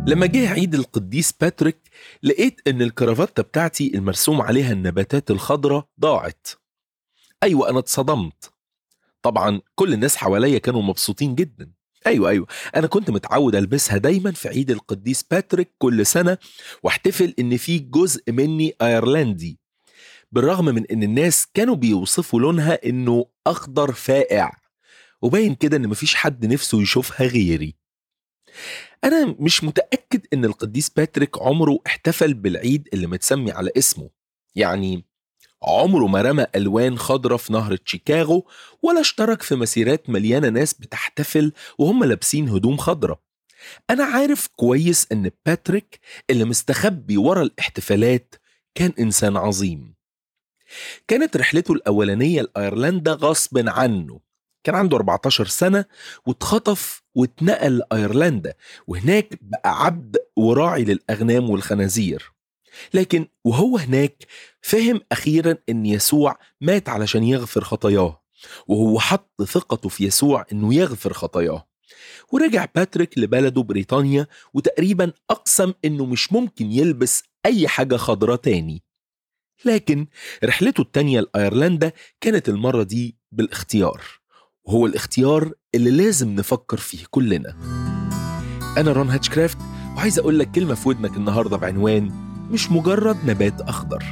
لما جه عيد القديس باتريك لقيت ان الكرافتة بتاعتي المرسوم عليها النباتات الخضراء ضاعت ايوه انا اتصدمت طبعا كل الناس حواليا كانوا مبسوطين جدا ايوه ايوه انا كنت متعود البسها دايما في عيد القديس باتريك كل سنه واحتفل ان في جزء مني ايرلندي بالرغم من ان الناس كانوا بيوصفوا لونها انه اخضر فائع وباين كده ان مفيش حد نفسه يشوفها غيري انا مش متاكد ان القديس باتريك عمره احتفل بالعيد اللي متسمي على اسمه يعني عمره ما رمى الوان خضرة في نهر شيكاغو ولا اشترك في مسيرات مليانه ناس بتحتفل وهم لابسين هدوم خضرة انا عارف كويس ان باتريك اللي مستخبي ورا الاحتفالات كان انسان عظيم كانت رحلته الاولانيه لايرلندا غصب عنه كان عنده 14 سنه واتخطف واتنقل لايرلندا وهناك بقى عبد وراعي للاغنام والخنازير لكن وهو هناك فهم اخيرا ان يسوع مات علشان يغفر خطاياه وهو حط ثقته في يسوع انه يغفر خطاياه ورجع باتريك لبلده بريطانيا وتقريبا اقسم انه مش ممكن يلبس اي حاجه خضراء تاني لكن رحلته التانية لأيرلندا كانت المرة دي بالاختيار وهو الاختيار اللي لازم نفكر فيه كلنا أنا رون هاتشكرافت وعايز أقول لك كلمة في ودنك النهاردة بعنوان مش مجرد نبات أخضر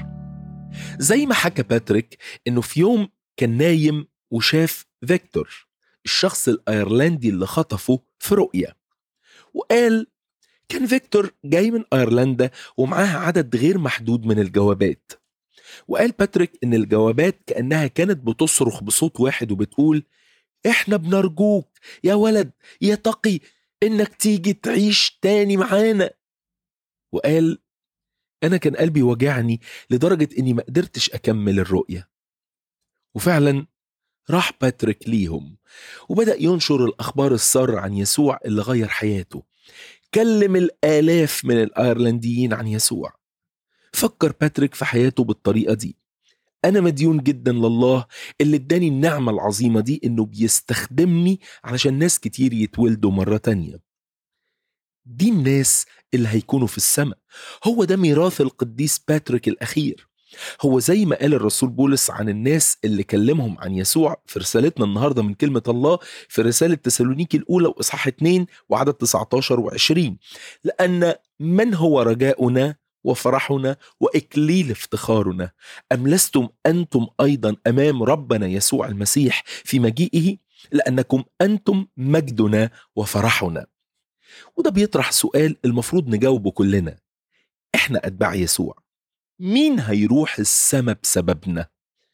زي ما حكى باتريك إنه في يوم كان نايم وشاف فيكتور الشخص الأيرلندي اللي خطفه في رؤية وقال كان فيكتور جاي من أيرلندا ومعاه عدد غير محدود من الجوابات وقال باتريك إن الجوابات كأنها كانت بتصرخ بصوت واحد وبتقول إحنا بنرجوك يا ولد يا تقي إنك تيجي تعيش تاني معانا وقال أنا كان قلبي وجعني لدرجة إني ما قدرتش أكمل الرؤية وفعلا راح باتريك ليهم وبدأ ينشر الأخبار السارة عن يسوع اللي غير حياته كلم الآلاف من الأيرلنديين عن يسوع فكر باتريك في حياته بالطريقة دي أنا مديون جدا لله اللي اداني النعمة العظيمة دي إنه بيستخدمني علشان ناس كتير يتولدوا مرة تانية دي الناس اللي هيكونوا في السماء هو ده ميراث القديس باتريك الأخير هو زي ما قال الرسول بولس عن الناس اللي كلمهم عن يسوع في رسالتنا النهاردة من كلمة الله في رسالة تسالونيكي الأولى وإصحاح 2 وعدد 19 و20 لأن من هو رجاؤنا وفرحنا واكليل افتخارنا ام لستم انتم ايضا امام ربنا يسوع المسيح في مجيئه لانكم انتم مجدنا وفرحنا وده بيطرح سؤال المفروض نجاوبه كلنا احنا اتباع يسوع مين هيروح السما بسببنا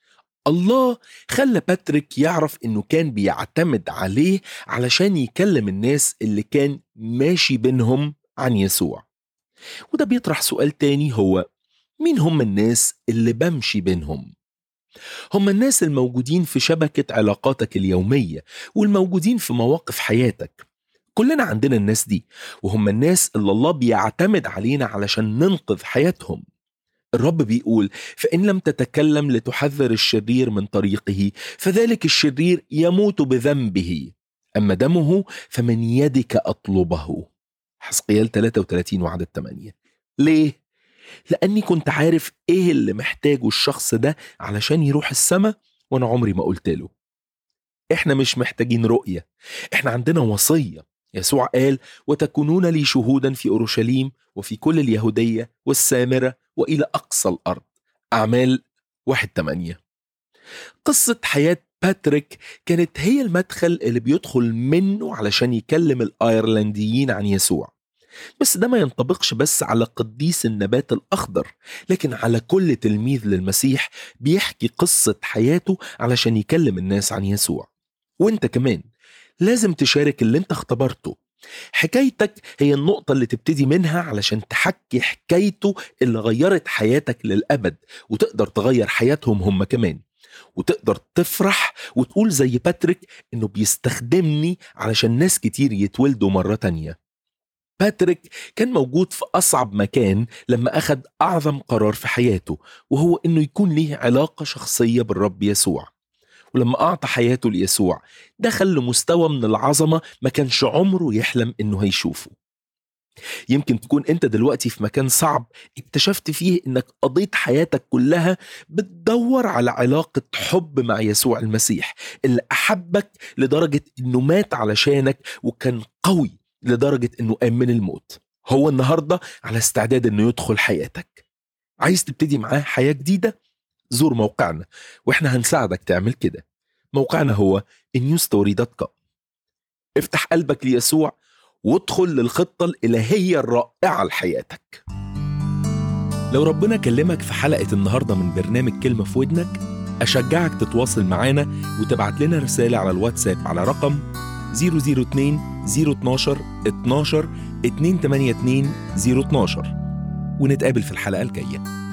الله خلى باتريك يعرف انه كان بيعتمد عليه علشان يكلم الناس اللي كان ماشي بينهم عن يسوع وده بيطرح سؤال تاني هو مين هم الناس اللي بمشي بينهم؟ هم الناس الموجودين في شبكة علاقاتك اليومية والموجودين في مواقف حياتك كلنا عندنا الناس دي وهم الناس اللي الله بيعتمد علينا علشان ننقذ حياتهم الرب بيقول فإن لم تتكلم لتحذر الشرير من طريقه فذلك الشرير يموت بذنبه أما دمه فمن يدك أطلبه حسقيال 33 وعدد 8 ليه؟ لأني كنت عارف إيه اللي محتاجه الشخص ده علشان يروح السما وأنا عمري ما قلت له إحنا مش محتاجين رؤية إحنا عندنا وصية يسوع قال وتكونون لي شهودا في أورشليم وفي كل اليهودية والسامرة وإلى أقصى الأرض أعمال واحد تمانية قصة حياة باتريك كانت هي المدخل اللي بيدخل منه علشان يكلم الأيرلنديين عن يسوع بس ده ما ينطبقش بس على قديس النبات الأخضر لكن على كل تلميذ للمسيح بيحكي قصة حياته علشان يكلم الناس عن يسوع وانت كمان لازم تشارك اللي انت اختبرته حكايتك هي النقطة اللي تبتدي منها علشان تحكي حكايته اللي غيرت حياتك للأبد وتقدر تغير حياتهم هم كمان وتقدر تفرح وتقول زي باتريك انه بيستخدمني علشان ناس كتير يتولدوا مرة تانية باتريك كان موجود في أصعب مكان لما أخذ أعظم قرار في حياته وهو إنه يكون ليه علاقة شخصية بالرب يسوع ولما أعطى حياته ليسوع دخل لمستوى من العظمة ما كانش عمره يحلم إنه هيشوفه يمكن تكون انت دلوقتي في مكان صعب اكتشفت فيه انك قضيت حياتك كلها بتدور على علاقة حب مع يسوع المسيح اللي احبك لدرجة انه مات علشانك وكان قوي لدرجة انه قام من الموت هو النهاردة على استعداد انه يدخل حياتك عايز تبتدي معاه حياة جديدة زور موقعنا واحنا هنساعدك تعمل كده موقعنا هو newstory.com افتح قلبك ليسوع وادخل للخطة الإلهية الرائعة لحياتك لو ربنا كلمك في حلقة النهاردة من برنامج كلمة في ودنك أشجعك تتواصل معانا وتبعت لنا رسالة على الواتساب على رقم 002 012 12 282 012 ونتقابل في الحلقة الجاية